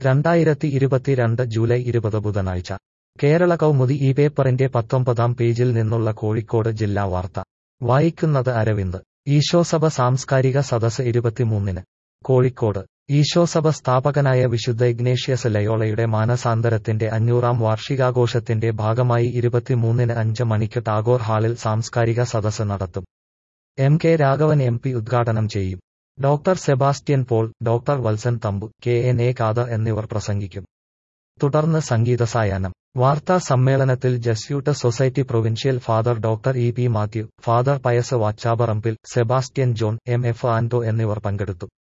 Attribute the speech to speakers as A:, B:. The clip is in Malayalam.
A: രണ്ടായിരത്തി ഇരുപത്തിരണ്ട് ജൂലൈ ഇരുപത് ബുധനാഴ്ച കേരള കൗമുദി ഈ പേപ്പറിന്റെ പത്തൊമ്പതാം പേജിൽ നിന്നുള്ള കോഴിക്കോട് ജില്ലാ വാർത്ത വായിക്കുന്നത് അരവിന്ദ് ഈശോസഭ സാംസ്കാരിക സദസ് ഇരുപത്തിമൂന്നിന് കോഴിക്കോട് ഈശോസഭ സ്ഥാപകനായ വിശുദ്ധ ഇഗ്നേഷ്യസ് ലയോളയുടെ മാനസാന്തരത്തിന്റെ അഞ്ഞൂറാം വാർഷികാഘോഷത്തിന്റെ ഭാഗമായി ഇരുപത്തിമൂന്നിന് അഞ്ച് മണിക്ക് ടാഗോർ ഹാളിൽ സാംസ്കാരിക സദസ് നടത്തും M K Raghavan M P ഉദ്ഘാടനം ചെയ്യും doctor Sebastian Paul doctor Valsan Thampu K N A Khader എന്നിവർ പ്രസംഗിക്കും തുടർന്ന് സംഗീത സായാഹ്നം വാർത്താ സമ്മേളനത്തിൽ Jesuit society provincial father doctor E P Mathew father Pius Vachaparambil Sebastian John M F Ando എന്നിവർ പങ്കെടുത്തു